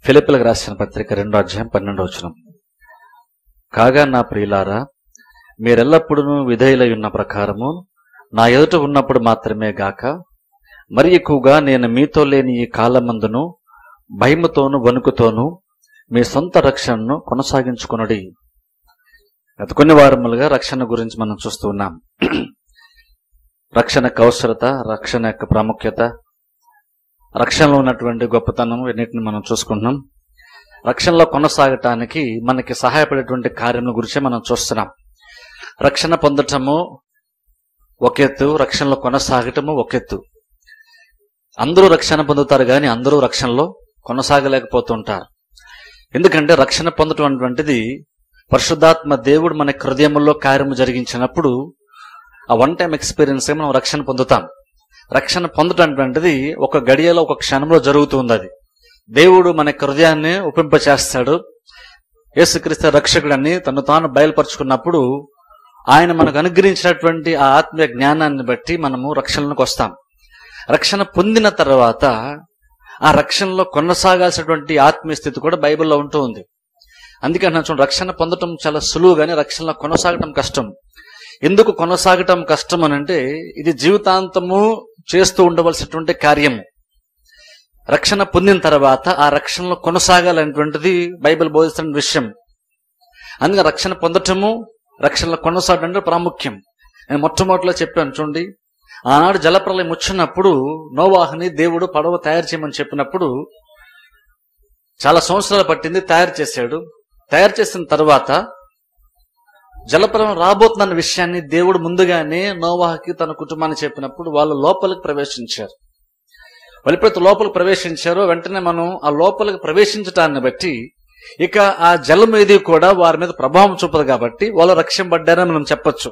ఫిలిపిలకు రాసిన పత్రిక రెండో అధ్యాయం పన్నెండో వచనం కాగా నా ప్రియులారా మీరెల్లప్పుడూ విధేయులై ఉన్న ప్రకారము నా ఎదుట ఉన్నప్పుడు మాత్రమే గాక మరి ఎక్కువగా నేను మీతో లేని ఈ కాలమందును భయముతోను వణుకుతోను మీ సొంత రక్షణను కొనసాగించుకొనుడి గత కొన్ని వారములుగా రక్షణ గురించి మనం చూస్తూ ఉన్నాం రక్షణ యొక్క అవసరత రక్షణ యొక్క ప్రాముఖ్యత రక్షణలో ఉన్నటువంటి గొప్పతనం వీటిని మనం చూసుకుంటున్నాం రక్షణలో కొనసాగటానికి మనకి సహాయపడేటువంటి కార్యముల గురించి మనం చూస్తున్నాం రక్షణ పొందటము ఒక ఎత్తు రక్షణలో కొనసాగటము ఒక ఎత్తు అందరూ రక్షణ పొందుతారు కానీ అందరూ రక్షణలో కొనసాగలేకపోతుంటారు ఎందుకంటే రక్షణ పొందటం అటువంటిది పరిశుద్ధాత్మ దేవుడు మన హృదయంలో కార్యము జరిగించినప్పుడు ఆ వన్ టైం ఎక్స్పీరియన్స్ మనం రక్షణ పొందుతాం రక్షణ పొందటం అటువంటిది ఒక గడియలో ఒక క్షణంలో జరుగుతుంది అది దేవుడు మన హృదయాన్ని ఉపంపచేస్తాడు యేసుక్రీస్తు రక్షకుడని తను తాను బయలుపరుచుకున్నప్పుడు ఆయన మనకు అనుగ్రహించినటువంటి ఆ ఆత్మీయ జ్ఞానాన్ని బట్టి మనము రక్షణలోకి వస్తాం రక్షణ పొందిన తర్వాత ఆ రక్షణలో కొనసాగాల్సినటువంటి ఆత్మీయ స్థితి కూడా బైబిల్లో ఉంటూ ఉంది అందుకే అంటున్నాను చూడండి రక్షణ పొందటం చాలా సులువు కానీ రక్షణలో కొనసాగటం కష్టం ఎందుకు కొనసాగటం కష్టం అని అంటే ఇది జీవితాంతము చేస్తూ ఉండవలసినటువంటి కార్యము రక్షణ పొందిన తర్వాత ఆ రక్షణలో కొనసాగాలనేటువంటిది బైబిల్ బోధిస్తున్న విషయం అందుకే రక్షణ పొందటము రక్షణలో కొనసాగడం అంటే ప్రాముఖ్యం నేను మొట్టమొదటిలో చెప్పాను చూడండి ఆనాడు జలప్రలయం వచ్చినప్పుడు నోవాహుని దేవుడు పడవ తయారు చేయమని చెప్పినప్పుడు చాలా సంవత్సరాలు పట్టింది తయారు చేశాడు తయారు చేసిన తర్వాత జలప్రలయం రాబోతున్న విషయాన్ని దేవుడు ముందుగానే నోవాహకి తన కుటుంబాన్ని చెప్పినప్పుడు వాళ్ళు లోపలికి ప్రవేశించారు వాళ్ళు ఎప్పుడైతే లోపలికి ప్రవేశించారో వెంటనే మనం ఆ లోపలికి ప్రవేశించడాన్ని బట్టి ఇక ఆ జలం ఏది కూడా వారి మీద ప్రభావం చూపదు కాబట్టి వాళ్ళు రక్షింపడ్డారని మనం చెప్పొచ్చు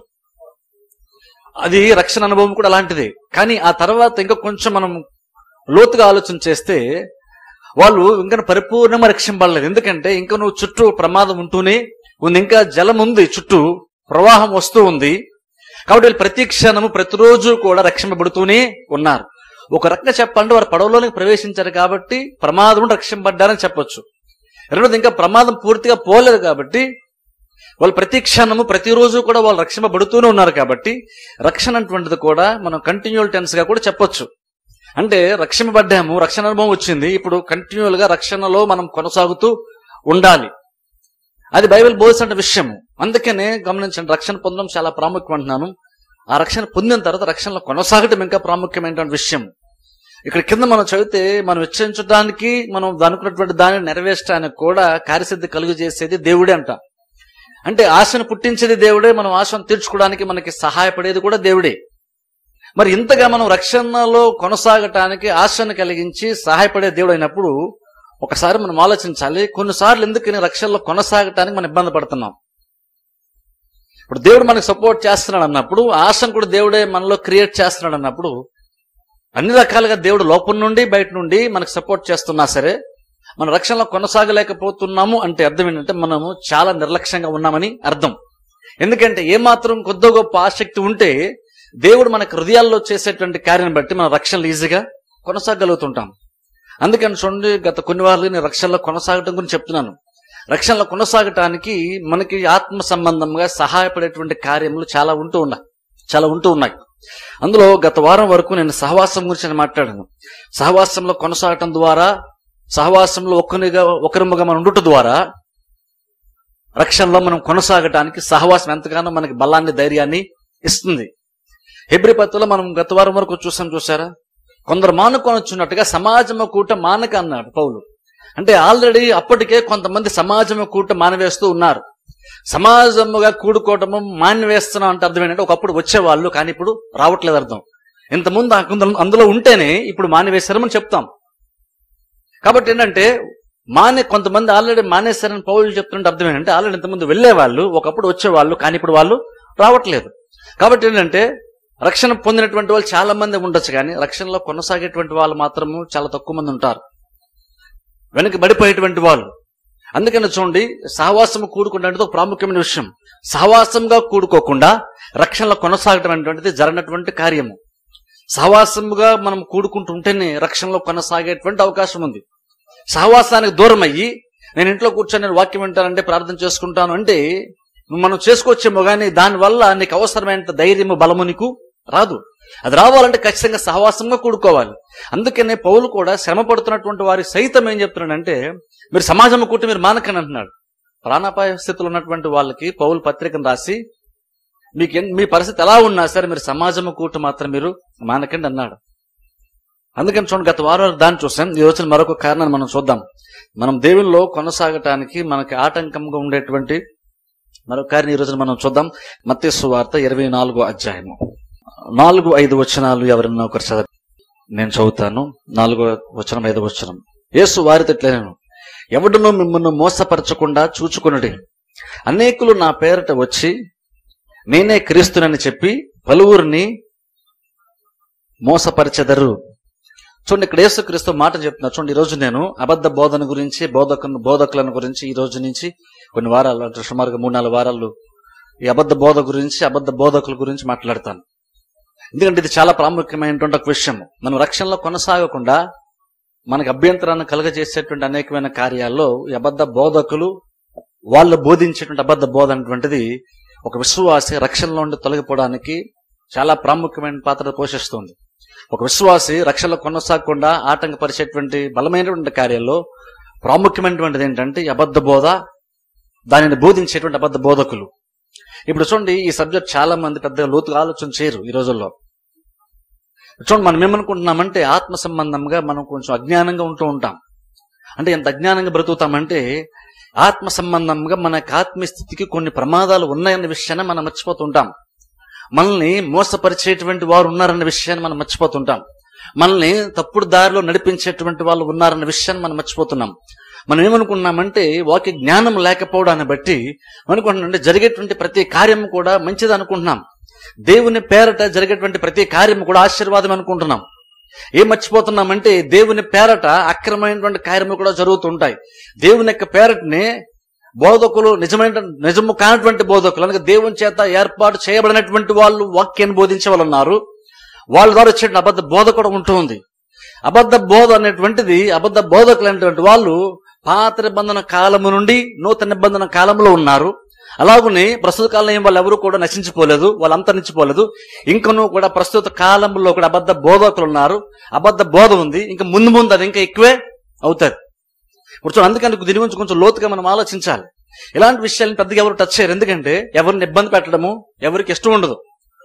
అది రక్షణ అనుభవం కూడా అలాంటిదే కానీ ఆ తర్వాత ఇంకా కొంచెం మనం లోతుగా ఆలోచన చేస్తే వాళ్ళు ఇంకా పరిపూర్ణంగా రక్షింపడలేదు ఎందుకంటే ఇంకా నువ్వు చుట్టూ ప్రమాదం ఉంటూనే ఉంది ఇంకా జలం ఉంది చుట్టూ ప్రవాహం వస్తూ ఉంది కాబట్టి వీళ్ళు ప్రతి క్షణము ప్రతిరోజు కూడా రక్షింపబడుతూనే ఉన్నారు ఒక రకంగా చెప్పాలంటే వారు పడవలోనికి ప్రవేశించారు కాబట్టి ప్రమాదం రక్షింపడ్డారని చెప్పొచ్చు రెండోది ఇంకా ప్రమాదం పూర్తిగా పోలేదు కాబట్టి వాళ్ళు ప్రతి క్షణము ప్రతిరోజు కూడా వాళ్ళు రక్షింపబడుతూనే ఉన్నారు కాబట్టి రక్షణ అటువంటిది కూడా మనం కంటిన్యూల్ టెన్స్ గా కూడా చెప్పొచ్చు అంటే రక్షింపబడ్డాము రక్షణ అనుభవం వచ్చింది ఇప్పుడు కంటిన్యూల్ గా రక్షణలో మనం కొనసాగుతూ ఉండాలి అది బైబిల్ బోధిస్తున్న విషయం అందుకనే గమనించండి రక్షణ పొందడం చాలా ప్రాముఖ్యం అంటున్నాను ఆ రక్షణ పొందిన తర్వాత రక్షణలో కొనసాగటం ఇంకా ప్రాముఖ్యమైనటువంటి విషయం ఇక్కడ కింద మనం చదివితే మనం హెచ్చరించడానికి మనం అనుకున్నటువంటి దాన్ని నెరవేర్చడానికి కూడా కార్యసిద్ధి కలుగు చేసేది దేవుడే అంట అంటే ఆశను పుట్టించేది దేవుడే మనం ఆశను తీర్చుకోవడానికి మనకి సహాయపడేది కూడా దేవుడే మరి ఇంతగా మనం రక్షణలో కొనసాగటానికి ఆశను కలిగించి సహాయపడే దేవుడు అయినప్పుడు ఒకసారి మనం ఆలోచించాలి కొన్నిసార్లు ఎందుకు రక్షణలో కొనసాగటానికి మనం ఇబ్బంది పడుతున్నాం ఇప్పుడు దేవుడు మనకు సపోర్ట్ చేస్తున్నాడు అన్నప్పుడు ఆశను కూడా దేవుడే మనలో క్రియేట్ చేస్తున్నాడు అన్నప్పుడు అన్ని రకాలుగా దేవుడు లోపల నుండి బయట నుండి మనకు సపోర్ట్ చేస్తున్నా సరే మన రక్షణలో కొనసాగలేకపోతున్నాము అంటే అర్థం ఏంటంటే మనము చాలా నిర్లక్ష్యంగా ఉన్నామని అర్థం ఎందుకంటే ఏమాత్రం కొద్ది గొప్ప ఆసక్తి ఉంటే దేవుడు మన హృదయాల్లో చేసేటువంటి కార్యాన్ని బట్టి మన రక్షణలు ఈజీగా కొనసాగలుగుతుంటాం అందుకని చూడండి గత కొన్ని వారాలు నేను రక్షణలో కొనసాగటం గురించి చెప్తున్నాను రక్షణలో కొనసాగటానికి మనకి ఆత్మ సంబంధంగా సహాయపడేటువంటి కార్యములు చాలా ఉంటూ ఉన్నాయి చాలా ఉంటూ ఉన్నాయి అందులో గత వారం వరకు నేను సహవాసం గురించి నేను మాట్లాడాను సహవాసంలో కొనసాగటం ద్వారా సహవాసంలో ఒకరిగా ఒకరిముగా మనం ఉండటం ద్వారా రక్షణలో మనం కొనసాగటానికి సహవాసం ఎంతగానో మనకి బలాన్ని ధైర్యాన్ని ఇస్తుంది హెబ్రి పత్తులో మనం గత వారం వరకు చూసాం చూసారా కొందరు మానుకొని వచ్చినట్టుగా సమాజము కూట మానక అన్నాడు పౌలు అంటే ఆల్రెడీ అప్పటికే కొంతమంది సమాజము కూట మానవేస్తూ ఉన్నారు సమాజముగా కూడుకోవటము మాన్యవేస్తున్నాం అంటే అర్థం ఏంటంటే ఒకప్పుడు వచ్చేవాళ్ళు కానీ ఇప్పుడు రావట్లేదు అర్థం ఇంతకుముందు అందులో- అందులో ఉంటేనే ఇప్పుడు మానివేశారని చెప్తాం కాబట్టి ఏంటంటే మానే కొంతమంది ఆల్రెడీ మానేశారని పౌరులు చెప్తుంటే అర్థం ఏంటంటే ఆల్రెడీ ఇంతమంది వెళ్ళేవాళ్ళు ఒకప్పుడు వచ్చేవాళ్ళు కానీ ఇప్పుడు వాళ్ళు రావట్లేదు కాబట్టి ఏంటంటే రక్షణ పొందినటువంటి వాళ్ళు చాలా మంది ఉండొచ్చు కానీ రక్షణలో కొనసాగేటువంటి వాళ్ళు మాత్రము చాలా తక్కువ మంది ఉంటారు వెనక పడిపోయేటువంటి వాళ్ళు అందుకని చూడండి సహవాసం కూడుకుంటే ఒక ప్రాముఖ్యమైన విషయం సహవాసంగా కూడుకోకుండా రక్షణలో కొనసాగడం అనేటువంటిది జరిగినటువంటి కార్యము సహవాసముగా మనం కూడుకుంటుంటేనే రక్షణలో కొనసాగేటువంటి అవకాశం ఉంది సహవాసానికి దూరం అయ్యి నేను ఇంట్లో కూర్చొని నేను వాక్యం వింటానంటే ప్రార్థన చేసుకుంటాను అంటే నువ్వు మనం చేసుకోవచ్చేమో కానీ దానివల్ల నీకు అవసరమైన ధైర్యము బలము నీకు రాదు అది రావాలంటే ఖచ్చితంగా సహవాసంగా కూడుకోవాలి అందుకనే పౌలు కూడా శ్రమ పడుతున్నటువంటి వారి సైతం ఏం చెప్తున్నాడంటే మీరు సమాజం కూట్టి మీరు మానకని అంటున్నాడు ప్రాణాపాయ స్థితిలో ఉన్నటువంటి వాళ్ళకి పౌలు పత్రికను రాసి మీకు ఎన్- మీ పరిస్థితి ఎలా ఉన్నా సరే మీరు సమాజము కూటు మాత్రం మీరు మానకండి అన్నాడు అందుకని చూడండి గత వారం దాన్ని చూసాం ఈ రోజున మరొక కారణాన్ని మనం చూద్దాం మనం దేవునిలో కొనసాగటానికి మనకి ఆటంకంగా ఉండేటువంటి మరొక కారణం ఈ రోజున మనం చూద్దాం మత్తేసు వార్త ఇరవై నాలుగో అధ్యాయము నాలుగు ఐదు వచనాలు ఎవరన్నా ఒకరు చదవ నేను చదువుతాను నాలుగో వచనం ఐదో వచనం యేసు వారితో ఇట్లనేను ఎవడునూ మిమ్మల్ని మోసపరచకుండా చూచుకొనుడి అనేకులు నా పేరట వచ్చి నేనే క్రీస్తునని చెప్పి పలువురిని మోసపరచెదరు చూడండి ఇక్కడ యేసుక్రీస్తు మాట చెప్తున్నా చూడండి ఈ రోజు నేను అబద్ధ బోధన గురించి బోధకు బోధకులను గురించి ఈ రోజు నుంచి కొన్ని వారాలు అంటే సుమారుగా మూడు నాలుగు వారాలు ఈ అబద్ధ బోధ గురించి అబద్ధ బోధకుల గురించి మాట్లాడతాను ఎందుకంటే ఇది చాలా ప్రాముఖ్యమైనటువంటి ఒక విషయం మనం రక్షణలో కొనసాగకుండా మనకు అభ్యంతరాన్ని కలుగజేసేటువంటి అనేకమైన కార్యాల్లో ఈ అబద్ధ బోధకులు వాళ్ళు బోధించేటువంటి అబద్ధ బోధ అనేటువంటిది ఒక విశ్వాసి రక్షణలో నుండి తొలగిపోవడానికి చాలా ప్రాముఖ్యమైన పాత్ర పోషిస్తుంది ఒక విశ్వాసి రక్షణలో కొనసాగకుండా ఆటంకపరిచేటువంటి బలమైనటువంటి కార్యాల్లో ప్రాముఖ్యమైనటువంటిది ఏంటంటే ఈ అబద్ధ బోధ దానిని బోధించేటువంటి అబద్ధ బోధకులు ఇప్పుడు చూడండి ఈ సబ్జెక్ట్ చాలా మంది పెద్దగా లోతుగా ఆలోచన చేయరు ఈ రోజుల్లో చూడండి మనం ఏమనుకుంటున్నామంటే ఆత్మ సంబంధంగా మనం కొంచెం అజ్ఞానంగా ఉంటూ ఉంటాం అంటే ఎంత అజ్ఞానంగా బ్రతుకుతామంటే ఆత్మ సంబంధంగా మన యొక్క ఆత్మీయ స్థితికి కొన్ని ప్రమాదాలు ఉన్నాయన్న విషయాన్ని మనం మర్చిపోతుంటాం మనల్ని మోసపరిచేటువంటి వారు ఉన్నారన్న విషయాన్ని మనం మర్చిపోతుంటాం మనల్ని తప్పుడు దారిలో నడిపించేటువంటి వాళ్ళు ఉన్నారన్న విషయాన్ని మనం మర్చిపోతున్నాం మనం ఏమనుకున్నామంటే వాక్య జ్ఞానం లేకపోవడాన్ని బట్టి అనుకుంటున్నాం జరిగేటువంటి ప్రతి కార్యం కూడా మంచిది అనుకుంటున్నాం దేవుని పేరట జరిగేటువంటి ప్రతి కార్యం కూడా ఆశీర్వాదం అనుకుంటున్నాం ఏం మర్చిపోతున్నామంటే దేవుని పేరట అక్రమైనటువంటి కార్యములు కూడా జరుగుతుంటాయి దేవుని యొక్క పేరటనే బోధకులు నిజమైన నిజము కానటువంటి బోధకులు అనగా దేవుని చేత ఏర్పాటు చేయబడినటువంటి వాళ్ళు వాక్యాన్ని బోధించే వాళ్ళు ఉన్నారు వాళ్ళ ద్వారా వచ్చే అబద్ధ బోధ కూడా ఉంటుంది అబద్ధ బోధ అనేటువంటిది అబద్ధ బోధకులు అనేటువంటి వాళ్ళు పాత నిబంధన కాలము నుండి నూతన నిబంధన కాలంలో ఉన్నారు అలాగనే ప్రస్తుత కాలంలో ఏం వాళ్ళు ఎవరు కూడా నశించిపోలేదు వాళ్ళు అంతరించిపోలేదు ఇంకనూ కూడా ప్రస్తుత కాలంలో కూడా అబద్ధ బోధకులు ఉన్నారు అబద్ధ బోధ ఉంది ఇంకా ముందు ముందు అది ఇంకా ఎక్కువే అవుతుంది ఇప్పుడు చూడండి, అందుకని దీని గురించి కొంచెం లోతుగా మనం ఆలోచించాలి ఇలాంటి విషయాలను పెద్దగా ఎవరు టచ్ చేయరు ఎందుకంటే ఎవరిని ఇబ్బంది పెట్టడము ఎవరికి ఇష్టం ఉండదు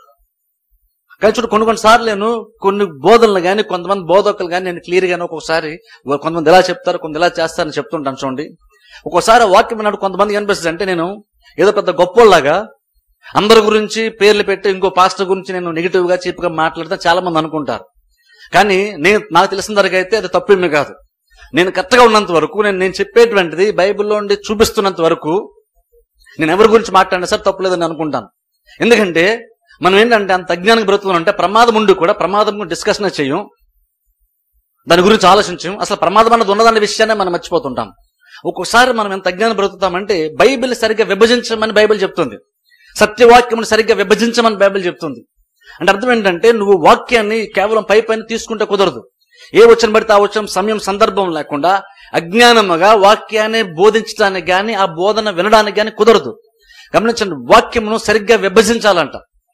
కానీ చూడు కొన్ని కొన్ని సార్లు నేను కొన్ని బోధనలు కానీ కొంతమంది బోధకులు కానీ నేను క్లియర్ గానే ఒక్కొక్కసారి కొంతమంది ఇలా చెప్తారు కొంత ఇలా చేస్తారని చెప్తుంటాను చూడండి ఒక్కోసారి ఆ వాక్యం విన్నాడు కొంతమంది అనిపిస్తుంది అంటే నేను ఏదో పెద్ద గొప్పోళ్ళలాగా అందరి గురించి పేర్లు పెట్టి ఇంకో పాస్టర్ గురించి నేను నెగిటివ్ గా చీప్ గా మాట్లాడితే చాలా మంది అనుకుంటారు కానీ నేను నాకు తెలిసిన వరకు అయితే అది తప్పేమీ కాదు నేను కరెక్ట్గా ఉన్నంత వరకు నేను నేను చెప్పేటువంటిది బైబిల్లో ఉండి చూపిస్తున్నంత వరకు నేను ఎవరి గురించి మాట్లాడినా సరే తప్పులేదని అనుకుంటాను ఎందుకంటే మనం ఏంటంటే అంత అజ్ఞానం బ్రతుకున్నాం అంటే ప్రమాదం ఉండి కూడా ప్రమాదం గురించి డిస్కషన్ చేయం దాని గురించి ఆలోచించం అసలు ప్రమాదం అన్నది ఉన్నదన్న విషయాన్ని మనం మర్చిపోతుంటాం ఒక్కొక్కసారి మనం ఎంత అజ్ఞానం బ్రతుకుతామంటే బైబిల్ సరిగ్గా విభజించమని బైబిల్ చెప్తుంది సత్యవాక్యమును సరిగ్గా విభజించమని బైబిల్ చెప్తుంది అంటే అర్థం ఏంటంటే నువ్వు వాక్యాన్ని కేవలం పై పైన తీసుకుంటే కుదరదు ఏ వచ్చిన పడితే ఆ వచ్చిన సమయం సందర్భం లేకుండా అజ్ఞానముగా వాక్యాన్ని బోధించడానికి గాని ఆ బోధన వినడానికి గాని కుదరదు గమనించండి వాక్యమును సరిగ్గా విభజించాలంట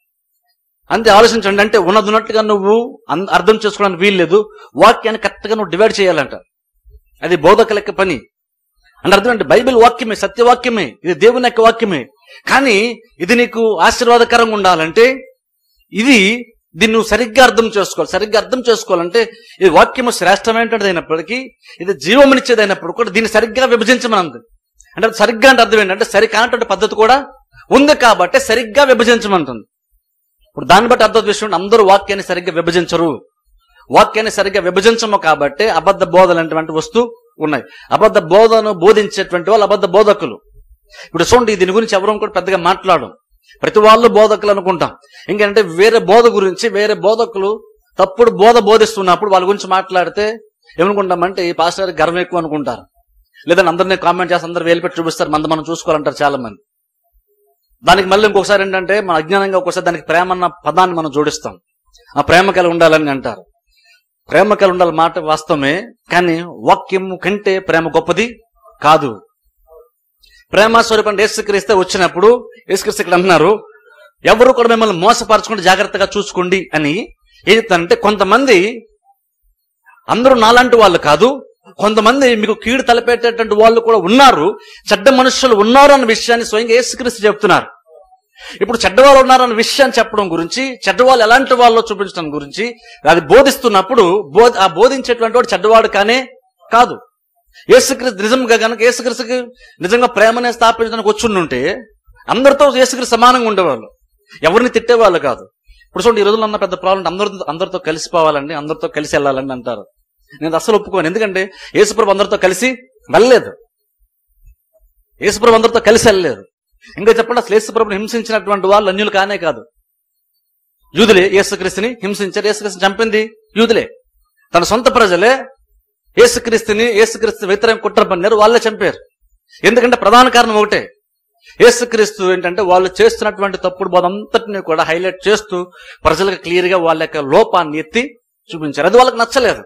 అంతే ఆలోచించండి అంటే ఉన్నది ఉన్నట్టుగా నువ్వు అన్- అర్థం చేసుకోవడానికి వీల్లేదు వాక్యాన్ని కరెక్ట్ గా నువ్వు డివైడ్ చేయాలంట అది బోధకుల యొక్క పని అంటే అర్థం అంటే బైబిల్ వాక్యమే సత్యవాక్యమే ఇది దేవుని యొక్క వాక్యమే కానీ ఇది నీకు ఆశీర్వాదకరంగా ఉండాలంటే ఇది దీన్ని నువ్వు సరిగ్గా అర్థం చేసుకోవాలి సరిగ్గా అర్థం చేసుకోవాలంటే ఇది వాక్యము శ్రేష్టమైనటువంటిది అయినప్పటికీ ఇది జీవమునిచ్చేది అయినప్పుడు కూడా దీన్ని సరిగ్గా విభజించమని అంది అంటే అది సరిగ్గా అంటే అర్థం ఏంటంటే సరి కానటువంటి పద్ధతి కూడా ఉంది కాబట్టి సరిగ్గా విభజించమంటుంది ఇప్పుడు దాన్ని బట్టి అర్థం విషయం అందరూ వాక్యాన్ని సరిగ్గా విభజించరు వాక్యాన్ని సరిగ్గా విభజించము కాబట్టి అబద్ధ బోధలు అనేటువంటి వస్తూ ఉన్నాయి అబద్ధ బోధను బోధించేటువంటి వాళ్ళు అబద్ధ బోధకులు ఇప్పుడు చూడండి దీని గురించి ఎవరు కూడా పెద్దగా మాట్లాడు ప్రతి వాళ్ళు బోధకులు అనుకుంటాం ఇంకంటే వేరే బోధ గురించి వేరే బోధకులు తప్పుడు బోధ బోధిస్తున్నప్పుడు వాళ్ళ గురించి మాట్లాడితే ఏమనుకుంటామంటే ఈ పాస్టర్ గారికి గర్వం ఎక్కువ అనుకుంటారు లేదంటే అందరినీ కామెంట్ చేసి అందరు వేలు పెట్టి చూపిస్తారు మంది మనం చూసుకోవాలంటారు చాలా మంది దానికి మళ్ళీ ఇంకొకసారి ఏంటంటే మన అజ్ఞానంగా ఒక్కోసారి దానికి ప్రేమ అన్న పదాన్ని మనం జోడిస్తాం ఆ ప్రేమ కలిగి ఉండాలని అంటారు ప్రేమ కలిగి ఉండాలి మాట వాస్తవమే కానీ వాక్యము కంటే ప్రేమ గొప్పది కాదు ప్రేమ స్వరూపం యేసుక్రీస్తే వచ్చినప్పుడు యేసుక్రీస్తు ఇక్కడ అంటున్నారు ఎవరు కూడా మిమ్మల్ని మోసపరచుకుంటే జాగ్రత్తగా చూసుకోండి అని ఏం చెప్తానంటే కొంతమంది అందరూ నాలాంటి వాళ్ళు కాదు కొంతమంది మీకు కీడు తలపెట్టేటువంటి వాళ్ళు కూడా ఉన్నారు చెడ్డ మనుషులు ఉన్నారు అన్న విషయాన్ని స్వయంగా యేసుక్రీస్తు చెప్తున్నారు ఇప్పుడు చెడ్డవాళ్ళు ఉన్నారన్న విషయాన్ని చెప్పడం గురించి చెడ్డవాళ్ళు ఎలాంటి వాళ్ళో చూపించడం గురించి అది బోధిస్తున్నప్పుడు బోధ ఆ బోధించేటువంటి వాడు చెడ్డవాడు కానే కాదు యేసుక్రీస్తు నిజంగా కనుక యేసుక్రీస్తుకి నిజంగా ప్రేమనే స్థాపించడానికి వచ్చుండుంటే అందరితో యేసుక్రీస్తు సమానంగా ఉండేవాళ్ళు ఎవరిని తిట్టేవాళ్ళు కాదు ఇప్పుడు చూడండి ఈ రోజుల్లో ఉన్న పెద్ద ప్రాబ్లం అందరితో అందరితో కలిసిపోవాలండి అందరితో కలిసి వెళ్ళాలండి అంటారు నేను అసలు ఒప్పుకోను ఎందుకంటే యేసుప్రభు అందరితో కలిసి వెళ్ళలేదు యేసుప్రభు అందరితో కలిసి వెళ్ళలేదు ఇంకా చెప్పండి అసలు యేసుప్రభుని హింసించినటువంటి వాళ్ళు అన్యులు కానే కాదు యూదులే యేసుక్రీస్తుని హింసించారు యేసుక్రీస్తుని చంపింది యూదులే తన సొంత ప్రజలే యేసుక్రీస్తుని యేసుక్రీస్తు వ్యతిరేక కుట్ర పన్నారు వాళ్ళే చంపారు ఎందుకంటే ప్రధాన కారణం ఒకటే యేసుక్రీస్తు ఏంటంటే వాళ్ళు చేస్తున్నటువంటి తప్పుడు బోధ అంతటిని కూడా హైలైట్ చేస్తూ ప్రజలకు క్లియర్ గా వాళ్ళ యొక్క లోపాన్ని ఎత్తి చూపించారు అది వాళ్ళకి నచ్చలేదు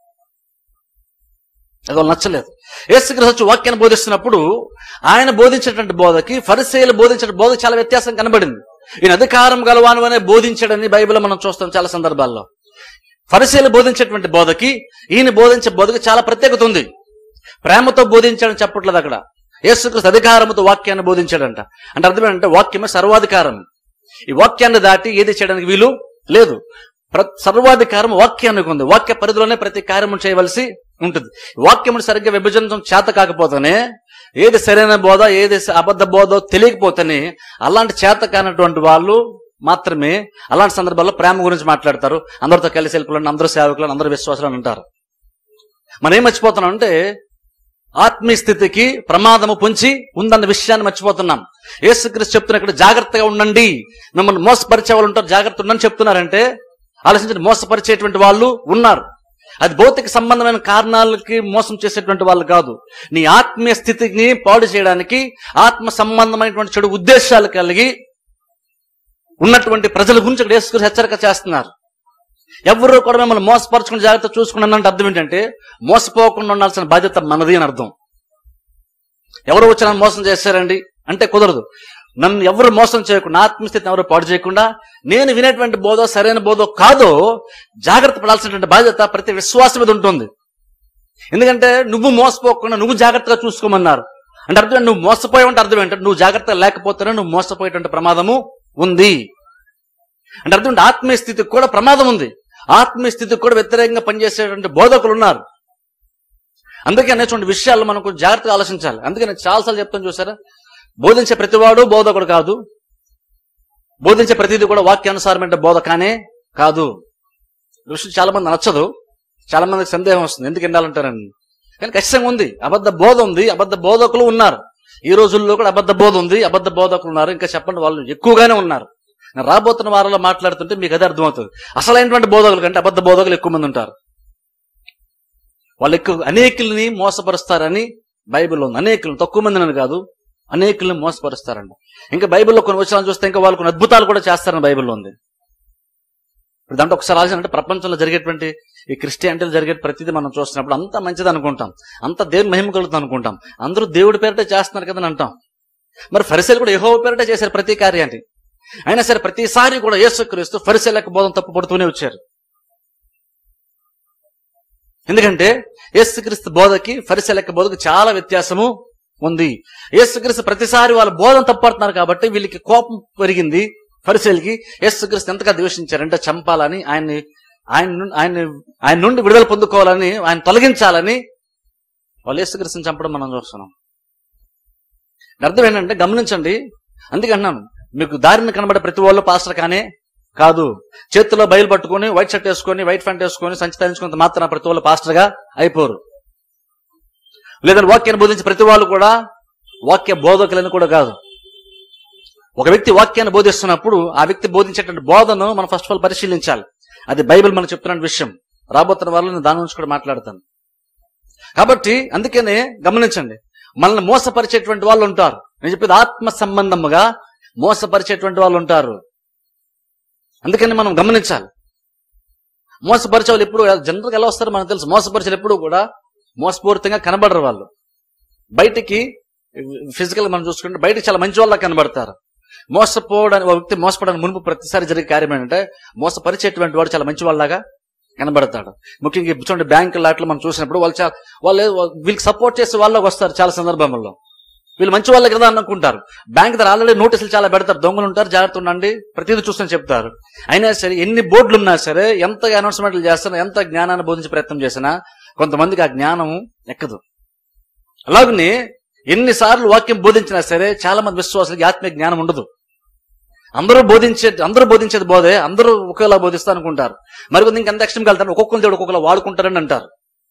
అది వాళ్ళు నచ్చలేదు యేసుక్రీస్తు వచ్చి వాక్యాన్ని బోధిస్తున్నప్పుడు ఆయన బోధించేటువంటి బోధకి ఫరిసేయులు బోధించే బోధ చాలా వ్యత్యాసం కనబడింది ఈయన అధికారం గలవాను అనే బోధించాడని బైబిల్ మనం చూస్తాం చాలా సందర్భాల్లో ఫరిసేయులు బోధించేటువంటి బోధకి ఈయన బోధించే బోధకి చాలా ప్రత్యేకత ఉంది ప్రేమతో బోధించాడని చెప్పట్లేదు అక్కడ యేసుక్రీస్తు అధికారముతో వాక్యాన్ని బోధించాడంట అంటే అర్థం ఏంటంటే వాక్యమే సర్వాధికారం ఈ వాక్యాన్ని దాటి ఏది చేయడానికి వీలు లేదు ప్ర సర్వాధికారం వాక్యానికి ఉంది వాక్య పరిధిలోనే ప్రతి కార్యము చేయవలసి ఉంటుంది వాక్యమును సరిగ్గా విభజించడం చేత కాకపోతేనే ఏది సరైన బోధ ఏది అబద్ధ బోధో తెలియకపోతేనే అలాంటి చేత కానటువంటి వాళ్ళు మాత్రమే అలాంటి సందర్భాల్లో ప్రేమ గురించి మాట్లాడతారు అందరితో కలిసి వెళ్ళిపోవాలని అందరూ సేవకులను అందరూ విశ్వాసాలు అంటారు మనం ఏం మర్చిపోతున్నాం అంటే ఆత్మీయ స్థితికి ప్రమాదము పొంచి ఉందన్న విషయాన్ని మర్చిపోతున్నాం యేసుక్రీస్తు చెప్తున్న ఇక్కడ జాగ్రత్తగా ఉండండి మిమ్మల్ని మోసపరిచే వాళ్ళు ఉంటారు జాగ్రత్త ఉండని చెప్తున్నారంటే ఆలోచించండి మోసపరిచేటువంటి వాళ్ళు ఉన్నారు అది భౌతిక సంబంధమైన కారణాలకి మోసం చేసేటువంటి వాళ్ళు కాదు నీ ఆత్మీయ స్థితిని పాడు చేయడానికి ఆత్మ సంబంధమైనటువంటి చెడు ఉద్దేశాలు కలిగి ఉన్నటువంటి ప్రజల గురించి ఇక్కడ యేసుక్రీస్తు హెచ్చరిక చేస్తున్నారు ఎవరు కూడా మిమ్మల్ని మోసపరచుకుని జాగ్రత్త చూసుకున్నానంటే అర్థం ఏంటంటే మోసపోకుండా ఉండాల్సిన బాధ్యత మనది అని అర్థం ఎవరు వచ్చి నన్ను మోసం చేశారండి అంటే కుదరదు నన్ను ఎవరు మోసం చేయకుండా నా ఆత్మస్థితిని ఎవరు పాడు చేయకుండా నేను వినేటువంటి బోధో సరైన బోధో కాదో జాగ్రత్త పడాల్సినటువంటి బాధ్యత ప్రతి విశ్వాసం మీద ఉంటుంది ఎందుకంటే నువ్వు మోసపోకుండా నువ్వు జాగ్రత్తగా చూసుకోమన్నారు అంటే అర్థం ఏంటి? నువ్వు మోసపోయావంటే అర్థం ఏంటంటే నువ్వు జాగ్రత్తగా లేకపోతేనే నువ్వు మోసపోయేటువంటి ప్రమాదము ఉంది అంటే అర్థం ఏంటి? ఆత్మీయ స్థితికి కూడా ప్రమాదం ఉంది ఆత్మీయ స్థితికి కూడా వ్యతిరేకంగా పనిచేసేటువంటి బోధకులు ఉన్నారు అందుకే అనేటువంటి విషయాలు మనం కొంచెం జాగ్రత్తగా ఆలోచించాలి అందుకే నేను చాలాసార్లు చెప్తాను చూసారా బోధించే ప్రతివాడు బోధకుడు కాదు బోధించే ప్రతిదీ కూడా వాక్యానుసారమైన బోధ కానే కాదు ఈ విషయం చాలా మంది నచ్చదు చాలా మందికి సందేహం వస్తుంది ఎందుకు వినాలంటారని కానీ ఖచ్చితంగా ఉంది అబద్ధ బోధ ఉంది అబద్ధ బోధకులు ఉన్నారు ఈ రోజుల్లో కూడా అబద్ధ బోధ ఉంది అబద్ధ బోధకులు ఉన్నారు ఇంకా చెప్పండి వాళ్ళు ఎక్కువగానే ఉన్నారు నేను రాబోతున్న వారంలో మాట్లాడుతుంటే మీకు అదే అర్థమవుతుంది అసలైనటువంటి బోధకులు కంటే అబద్ధ బోధకులు ఎక్కువ మంది ఉంటారు వాళ్ళు ఎక్కువ అనేకుల్ని మోసపరుస్తారని బైబిల్లో ఉంది అనేకులు తక్కువ మందిని కాదు అనేకుల్ని మోసపరుస్తారండి ఇంకా బైబిల్లో కొన్ని వచనాలు చూస్తే ఇంకా వాళ్ళు కొన్ని అద్భుతాలు కూడా చేస్తారని బైబిల్లో ఉంది ఇప్పుడు దాంట్లో ఒకసారి ఆలోచన ప్రపంచంలో జరిగేటువంటి ఈ క్రిస్టియానిటీలో జరిగే ప్రతిదీ మనం చూస్తున్నప్పుడు అంత మంచిది అనుకుంటాం అంత దేవుని మహిమ కలుగుతుంది అనుకుంటాం అందరూ దేవుడి పేరిటే చేస్తున్నారు కదా అని అంటాం మరి ఫరిసేలు కూడా యెహోవా పేరిటే చేశారు ప్రతి కార్యాన్ని అయినా సరే ప్రతిసారి కూడా యేసుక్రీస్తు ఫరిసేలకు బోధం తప్పు పడుతూనే వచ్చారు ఎందుకంటే యేసుక్రీస్తు బోధకి ఫరిసేలక బోధకు చాలా వ్యత్యాసము ఉంది యేసుక్రీస్తు ప్రతిసారి వాళ్ళ బోధన తప్పడుతున్నారు కాబట్టి వీళ్ళకి కోపం పెరిగింది ఫరిసేలకి యేసుక్రీస్తు ఎంతగా ద్వేషించారంటే చంపాలని ఆయన్ని ఆయన నుండి ఆయన ఆయన నుండి విడుదల పొందుకోవాలని ఆయన తొలగించాలని వాళ్ళు యేసుక్రీస్తుని చంపడం మనం చూస్తున్నాం అర్థం ఏంటంటే గమనించండి అందుకే అన్నాను మీకు దారిని కనబడే ప్రతి వాళ్ళు పాస్టర్ కానే కాదు చేతిలో బయలు పట్టుకొని వైట్ షర్ట్ వేసుకొని వైట్ ప్యాంట్ వేసుకొని సంచి తరించుకున్నంత మాత్రం ప్రతి వాళ్ళు పాస్టర్ గా అయిపోరు లేదంటే వాక్యాన్ని బోధించే ప్రతి వాళ్ళు కూడా వాక్య బోధకులని కూడా కాదు ఒక వ్యక్తి వాక్యాన్ని బోధిస్తున్నప్పుడు ఆ వ్యక్తి బోధించేటువంటి బోధను మనం ఫస్ట్ ఆఫ్ ఆల్ పరిశీలించాలి అది బైబిల్ మనకు చెప్తున్న విషయం రాబోతున్న వాళ్ళు నేను దాని గురించి కూడా మాట్లాడతాను కాబట్టి అందుకనే గమనించండి మనల్ని మోసపరిచేటువంటి వాళ్ళు ఉంటారు నేను చెప్పేది ఆత్మ సంబంధముగా మోసపరిచేటువంటి వాళ్ళు ఉంటారు అందుకని మనం గమనించాలి మోసపరిచే వాళ్ళు ఎప్పుడు జనరల్గా ఎలా వస్తారో మనకు తెలుసు మోసపరిచే ఎప్పుడు కూడా మోసపూరితంగా కనబడరు వాళ్ళు బయటికి ఫిజికల్ మనం చూసుకుంటే బయటికి చాలా మంచి వాళ్ళ కనబడతారు మోసపోవడానికి ఒక వ్యక్తి మోసపోవడానికి మునుపు ప్రతిసారి జరిగే కార్యం ఏంటంటే మోసపరిచేటువంటి వాడు చాలా మంచి వాళ్ళలాగా కనబడతాడు ముఖ్యంగా ఇప్పుడు చూడండి బ్యాంక్ లాట్లు మనం చూసినప్పుడు వాళ్ళు చాలా వాళ్ళు వీళ్ళకి సపోర్ట్ చేసే వాళ్ళకి వస్తారు చాలా సందర్భంలో వీళ్ళు మంచి వాళ్ళకి కదా అనుకుంటారు బ్యాంక్ దగ్గర ఆల్రెడీ నోటీసులు చాలా పెడతారు దొంగలు ఉంటారు జాగ్రత్త ఉండండి ప్రతిదీ చూస్తని చెప్తారు అయినా సరే ఎన్ని బోర్డులు ఉన్నా సరే ఎంత అనౌన్స్మెంట్లు చేస్తున్నా ఎంత జ్ఞానాన్ని బోధించే ప్రయత్నం చేసినా కొంతమందికి ఆ జ్ఞానం ఎక్కదు అలాగనే ఎన్నిసార్లు వాక్యం బోధించినా సరే చాలా మంది విశ్వాసాలకి ఆత్మీయ జ్ఞానం ఉండదు అందరూ బోధించే అందరూ బోధించేది బోధే అందరూ ఒకేలా బోధిస్తా అనుకుంటారు మరి ఇంకెంత ఎక్స్ట్రీమ్కి వెళ్తారు ఒక్కొక్కరు దేవుడు ఒక్కొక్కలా వాడుకుంటారని అంటారు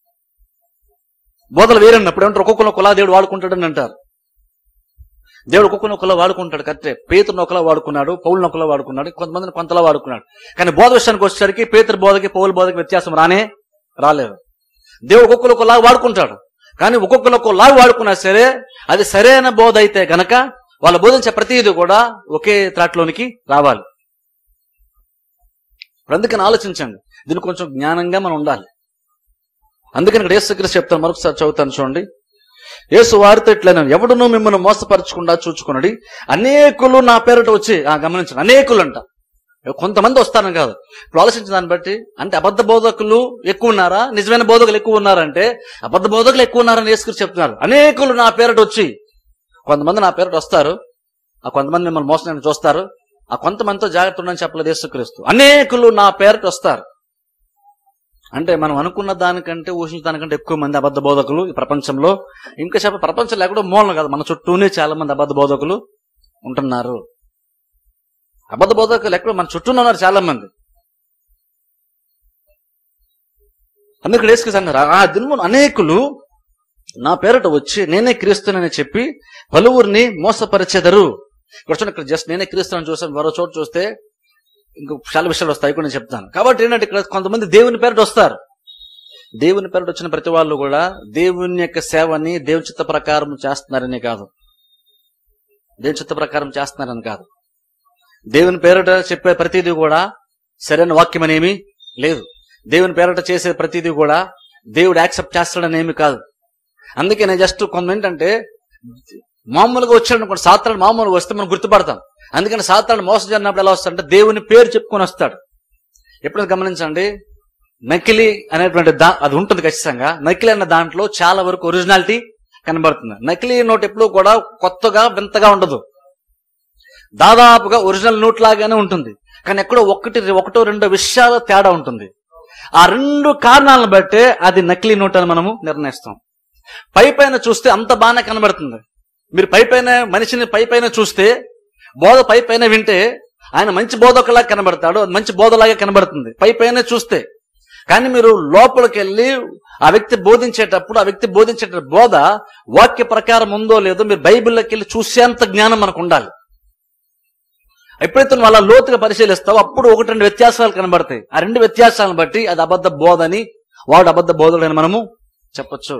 బోధలు వేరన్నప్పుడు ఏమంటారు ఒక్కొక్కరు కులా దేవుడు వాడుకుంటాడని అంటారు దేవుడు ఒక్కొక్కరిని ఒకలా వాడుకుంటాడు కరెక్టే పేతురుని ఒకలా వాడుకున్నాడు పౌలను ఒకలా వాడుకున్నాడు కొంతమందిని కొంతలా వాడుకున్నాడు కానీ బోధ విషయానికి వచ్చేసరికి పేతురు బోధకి పౌలు బోధకి వ్యత్యాసం రానే రాలేదు దేవుడు ఒక్కొక్కరు ఒకలా వాడుకుంటాడు కానీ ఒక్కొక్కరు ఒకలా వాడుకున్నా సరే అది సరైన బోధ అయితే గనక వాళ్ళు బోధించే ప్రతిదీ కూడా ఒకే త్రాట్లోనికి రావాలి ఇప్పుడు అందుకని ఆలోచించండి దీన్ని కొంచెం జ్ఞానంగా మనం ఉండాలి అందుకని ఇక్కడ యేసుక్రీస్తు చెప్తాను మరొకసారి చదువుతాను చూడండి యేసు వారితో ఇట్లనే ఎవడును మిమ్మల్ని మోసపరచకుండా చూచుకున్నది అనేకులు నా పేరట వచ్చి ఆ గమనించండి అనేకులు అంట కొంతమంది వస్తారని కాదు ఇప్పుడు ఆలోచించిన దాన్ని బట్టి అంటే అబద్ధ బోధకులు ఎక్కువ ఉన్నారా నిజమైన బోధకులు ఎక్కువ ఉన్నారంటే అబద్ధ బోధకులు ఎక్కువ ఉన్నారని యేసుక్రీస్తు చెప్తున్నారు అనేకులు నా పేరట వచ్చి కొంతమంది నా పేరట వస్తారు ఆ కొంతమంది మిమ్మల్ని మోసం చూస్తారు ఆ కొంతమందితో జాగ్రత్త ఉండని చెప్పలేదు యేసుక్రీస్తు అనేకులు నా పేరట వస్తారు అంటే మనం అనుకున్న దానికంటే ఊహించిన దానికంటే ఎక్కువ మంది అబద్ధ బోధకులు ఈ ప్రపంచంలో ఇంకా చెప్ప ప్రపంచంలో ఎక్కడో మూలం కాదు మన చుట్టూనే చాలా మంది అబద్ధ బోధకులు ఉంటున్నారు అబద్ధ బోధకులు ఎక్కడో మన చుట్టూనే ఉన్నారు చాలా మంది అందుకు డేస్కి అన్నారు ఆ దినమున అనేకులు నా పేరట వచ్చి నేనే క్రీస్తునని చెప్పి పలువురిని మోసపరిచెదరు ఇక్కడ చూడండి ఇక్కడ జస్ట్ నేనే క్రీస్తుని చూసాను మరో చోటు చూస్తే ఇంకో చాలా విషయాలు వస్తాయి కూడా నేను చెప్తాను కాబట్టి ఏంటంటే ఇక్కడ కొంతమంది దేవుని పేరట వస్తారు దేవుని పేరట వచ్చిన ప్రతి వాళ్ళు కూడా దేవుని యొక్క సేవని దేవుని చిత్త ప్రకారం చేస్తున్నారని కాదు దేవుని చిత్త ప్రకారం చేస్తున్నారని కాదు దేవుని పేరట చెప్పే ప్రతిదీ కూడా సరైన వాక్యం అనేమి లేదు దేవుని పేరట చేసే ప్రతిదీ కూడా దేవుడు యాక్సెప్ట్ చేస్తాడనేమి కాదు అందుకే నేను జస్ట్ కొంత ఏంటంటే మామూలుగా వచ్చాడు అనుకోండి సాత్రాలు మామూలుగా వస్తే మనం గుర్తుపడతాం అందుకని సాత్రాలు మోసం జరిగినప్పుడు ఎలా వస్తాడంటే దేవుని పేరు చెప్పుకొని వస్తాడు ఎప్పుడు గమనించండి నకిలీ అనేటువంటి దా అది ఉంటుంది ఖచ్చితంగా నకిలీ అన్న దాంట్లో చాలా వరకు ఒరిజినాలిటీ కనబడుతుంది నకిలీ నోట్ ఎప్పుడు కూడా కొత్తగా వింతగా ఉండదు దాదాపుగా ఒరిజినల్ నోట్ లాగానే ఉంటుంది కానీ ఎక్కడో ఒకటి ఒకటో రెండో విషయాల తేడా ఉంటుంది ఆ రెండు కారణాలను బట్టే అది నకిలీ నోట్ అని మనము నిర్ణయిస్తాం పై పైన చూస్తే అంత బాగానే కనబడుతుంది మీరు పై పైన మనిషిని పై పైన చూస్తే బోధ పై పైన వింటే ఆయన మంచి బోధకులా కనబడతాడు అది మంచి బోధలాగా కనబడుతుంది పై పైన చూస్తే కానీ మీరు లోపలికి వెళ్ళి ఆ వ్యక్తి బోధించేటప్పుడు ఆ వ్యక్తి బోధించేట బోధ వాక్య ప్రకారం ఉందో లేదో మీరు బైబిల్లోకి వెళ్ళి చూసేంత జ్ఞానం మనకు ఉండాలి ఎప్పుడైతే నువ్వు అలా లోతుగా పరిశీలిస్తావో అప్పుడు ఒకటి రెండు వ్యత్యాసాలు కనబడతాయి ఆ రెండు వ్యత్యాసాలను బట్టి అది అబద్ధ బోధ అని వాడు అబద్ధ బోధుడని మనము చెప్పొచ్చు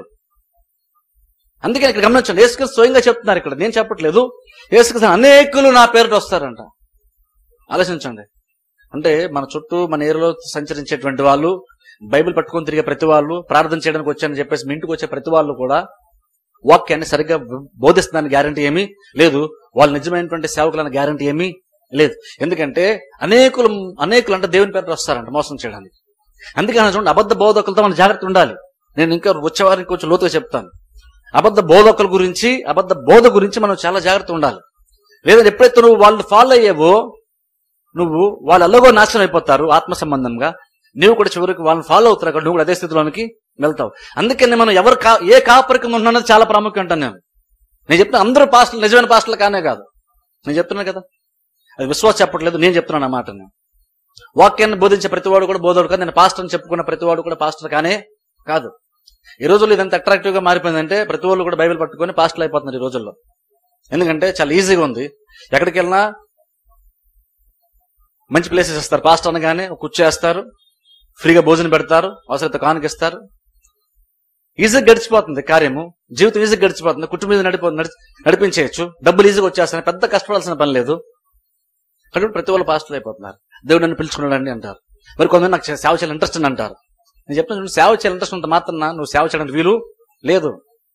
అందుకే ఇక్కడ గమనించండి యేసుక్రీస్తు స్వయంగా చెప్తున్నారు ఇక్కడ నేను చెప్పట్లేదు యేసుక్రీస్తు అనేకులు నా పేరుట వస్తారంట ఆలోచించండి అంటే మన చుట్టూ మన ఏరియాలో సంచరించేటువంటి వాళ్ళు బైబిల్ పట్టుకొని తిరిగే ప్రతి వాళ్ళు ప్రార్థన చేయడానికి వచ్చారని చెప్పేసి మీ ఇంటికి వచ్చే ప్రతి వాళ్ళు కూడా వాక్యాన్ని సరిగ్గా బోధిస్తుందని గ్యారంటీ ఏమీ లేదు వాళ్ళు నిజమైనటువంటి సేవకులన్న గ్యారంటీ ఏమీ లేదు ఎందుకంటే అనేకులు అనేకులు అంటే దేవుని పేరు వస్తారంట మోసం చేయడానికి అందుకని చూడండి అబద్ధ బోధకులతో మనం జాగ్రత్త ఉండాలి నేను ఇంకా వచ్చే వారికి కొంచెం లోతుగా చెప్తాను అబద్ధ బోధకుల గురించి అబద్ధ బోధ గురించి మనం చాలా జాగ్రత్త ఉండాలి లేదంటే ఎప్పుడైతే నువ్వు వాళ్ళు ఫాలో అయ్యేవో నువ్వు వాళ్ళు ఎలాగో నాశనం అయిపోతారు ఆత్మ సంబంధంగా నువ్వు కూడా చివరికి వాళ్ళని ఫాలో అవుతారు అక్కడ నువ్వు కూడా అదే స్థితిలోనికి వెళ్తావు అందుకని మనం ఎవరు కా ఏ కాపరికం ఉంటున్నది చాలా ప్రాముఖ్యం అంటాను నేను నేను చెప్తున్నా అందరూ పాస్టర్లు నిజమైన పాస్టర్లు కానే కాదు నేను చెప్తున్నాను కదా అది విశ్వాసం చెప్పట్లేదు నేను చెప్తున్నాను ఆ మాట నేను వాక్యాన్ని బోధించే ప్రతివాడు కూడా బోధోడు కాదు నేను పాస్టర్ అని చెప్పుకున్న ప్రతివాడు కూడా పాస్టర్ కానే కాదు ఈ రోజుల్లో ఇదంతా అట్రాక్టివ్ గా మారిపోయిందంటే ప్రతి వాళ్ళు కూడా బైబిల్ పట్టుకొని పాస్టర్లు అయిపోతున్నారు ఈ రోజుల్లో ఎందుకంటే చాలా ఈజీగా ఉంది ఎక్కడికి వెళ్ళినా మంచి ప్లేసెస్ ఇస్తారు పాస్టర్ అనగానే ఒక కుర్చీ వేస్తారు ఫ్రీగా భోజనం పెడతారు అవసరత కానుకిస్తారు ఈజీగా గడిచిపోతుంది కార్యము జీవితం ఈజీగా గడిచిపోతుంది కుటుంబం మీద నడిపో నడి- నడిపించేయచ్చు డబ్బులు ఈజీగా వచ్చేస్తాయి పెద్ద కష్టపడాల్సిన పని లేదు అక్కడ ప్రతి వాళ్ళు పాస్టర్లు అయిపోతున్నారు దేవుడు నన్ను పిలుచుకున్నాడండి అంటారు మరి కొంతమంది నాకు సేవ చేయాలి ఇంట్రెస్ట్ అని అంటారు నేను చెప్తాను చూడు, సేవ చేయాలి ఇంట్రెస్ట్ ఉంటే మాత్రం నువ్వు సేవ చేయడానికి వీలు లేదు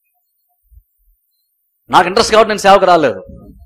నాకు ఇంట్రెస్ట్ కాబట్టి నేను సేవకు రాలేదు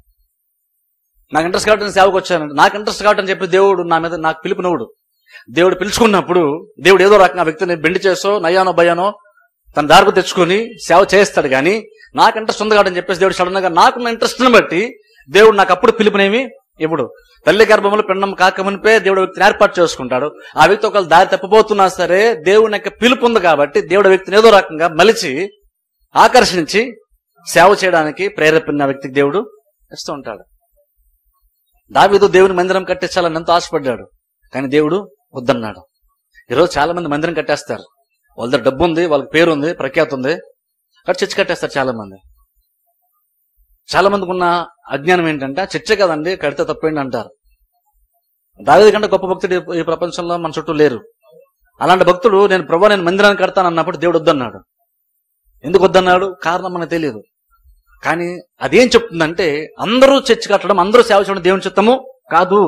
నాకు ఇంట్రెస్ట్ కాబట్టి నేను సేవకు వచ్చాను నాకు ఇంట్రెస్ట్ కాబట్టి అని చెప్పి దేవుడు నా మీద నాకు పిలుపునవుడు దేవుడు పిలుచుకున్నప్పుడు దేవుడు ఏదో రకంగా ఆ వ్యక్తిని బెండి చేసో నయ్యానో భయానో తన దారికి తెచ్చుకొని సేవ చేస్తాడు కానీ నాకు ఇంట్రెస్ట్ ఉంది కాబట్టి అని చెప్పేసి దేవుడు సడన్ గా నాకున్న ఇంట్రెస్ట్ని బట్టి దేవుడు నాకు అప్పుడు పిలుపునేమి ఇప్పుడు తల్లి గర్భంలో పిండం కాకమునిపే దేవుడు వ్యక్తిని ఏర్పాటు చేసుకుంటాడు ఆ వ్యక్తి ఒకవేళ దారి తప్పిపోతున్నా సరే దేవుని యొక్క పిలుపు ఉంది కాబట్టి దేవుడు ఆ వ్యక్తిని ఏదో రకంగా మలిచి ఆకర్షించి సేవ చేయడానికి ప్రేరేపిన వ్యక్తికి దేవుడు ఇస్తూ ఉంటాడు దావీదు దేవుని మందిరం కట్టించాలని ఎంతో ఆశపడ్డాడు కానీ దేవుడు వద్దన్నాడు ఈరోజు చాలా మంది మందిరం కట్టేస్తారు వాళ్ళ దగ్గర డబ్బు ఉంది వాళ్ళకి పేరు ఉంది ప్రఖ్యాతి ఉంది కాబట్టి చర్చ కట్టేస్తారు చాలా మంది చాలా మందికి ఉన్న అజ్ఞానం ఏంటంటే చర్చ కదండి కడితే తప్పేంటి అంటారు దావీదు కంటే గొప్ప భక్తుడు ఈ- ఈ ప్రపంచంలో మన చుట్టూ లేరు అలాంటి భక్తుడు నేను ప్రభు నేను మందిరాన్ని కడతాను అన్నప్పుడు దేవుడు వద్దన్నాడు ఎందుకు వద్దన్నాడు కారణం మనకు తెలియదు కానీ అదేం చెప్తుందంటే అందరూ చర్చ కట్టడం అందరూ సేవ చేయడం దేవుని చిత్తము కాదు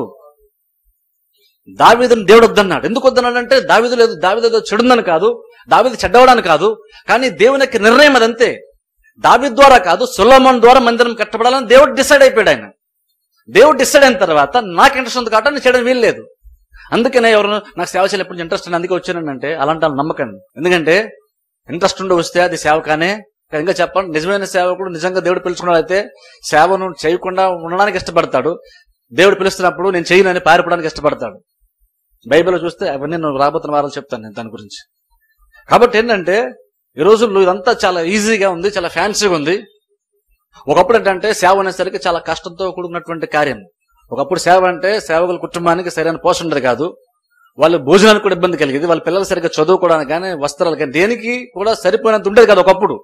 దావీదుని దేవుడు వద్దన్నాడు ఎందుకు వద్దన్నాడు అంటే దావీదు లేదు దావీదు ఏదో చెడుందని కాదు దావీదు చెడ్డవడానికి కాదు కానీ దేవుని యొక్క నిర్ణయం అదంతే దావీదు ద్వారా కాదు సులమన్ ద్వారా మందిరం కట్టబడాలని దేవుడు డిసైడ్ అయిపోయాడు ఆయన దేవుడు డిసైడ్ అయిన తర్వాత నాకు ఇంట్రెస్ట్ ఉంది కాబట్టి నేను చేయడం వీల్లేదు అందుకనే ఎవరు నాకు సేవ చేయాలి ఎప్పుడు ఇంట్రెస్ట్ అందుకే వచ్చానంటే అలాంటి వాళ్ళు నమ్మకండి ఎందుకంటే ఇంట్రెస్ట్ ఉండి వస్తే అది సేవ కానే కానీ ఇంకా చెప్పండి నిజమైన సేవకుడు నిజంగా దేవుడు పిలుచుకున్నాడు అయితే సేవను చేయకుండా ఉండడానికి ఇష్టపడతాడు దేవుడు పిలుస్తున్నప్పుడు నేను చేయనని పారిపోవడానికి ఇష్టపడతాడు బైబిల్లో చూస్తే అవన్నీ నేను రాబోతున్న వారాలు చెప్తాను నేను దాని గురించి కాబట్టి ఏంటంటే ఈ రోజుల్లో ఇదంతా చాలా ఈజీగా ఉంది చాలా ఫ్యాన్సీగా ఉంది ఒకప్పుడు ఏంటంటే సేవ అనేసరికి చాలా కష్టంతో కూడుకున్నటువంటి కార్యం ఒకప్పుడు సేవ అంటే సేవకుల కుటుంబానికి సరైన పోషణ ఉండేది కాదు వాళ్ళ భోజనానికి కూడా ఇబ్బంది కలిగేది వాళ్ళ పిల్లలు సరిగ్గా చదువుకోవడానికి కానీ వస్త్రాలు కానీ దేనికి కూడా సరిపోయినంత ఉండేది కాదు ఒకప్పుడు